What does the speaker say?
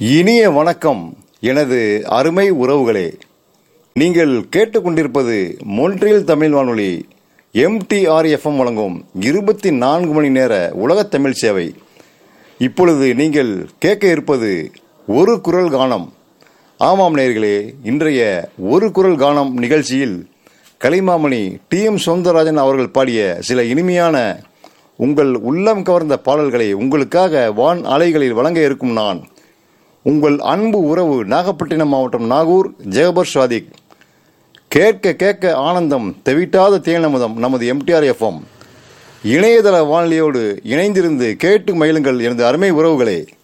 இனிய வணக்கம் எனது அருமை உறவுகளே நீங்கள் கேட்டுக்கொண்டிருப்பது மொன்றியல் தமிழ் வானொலி எம்டிஆர்எஃப்எம் வழங்கும் இருபத்தி நான்கு மணி நேர உலகத் தமிழ் சேவை இப்பொழுது நீங்கள் கேட்க இருப்பது ஒரு குரல் கானம் ஆமாம் நேயர்களே இன்றைய ஒரு குரல் கானம் நிகழ்ச்சியில் கலைமாமணி டி எம் சௌந்தரராஜன் அவர்கள் பாடிய சில இனிமையான உங்கள் உள்ளம் கவர்ந்த பாடல்களை உங்களுக்காக வான் அலைகளில் வழங்க இருக்கும் நான் உங்கள் அன்பு உறவு நாகப்பட்டினம் மாவட்டம் நாகூர் ஜெகபர் சாதிக் கேட்க கேட்க ஆனந்தம் தெவிட்டாத தேனமுதம் நமது எம்டிஆர் எஃப்எம் இணையதள வானொலியோடு இணைந்திருந்து கேட்டு மகிழுங்கள் எனது அருமை உறவுகளே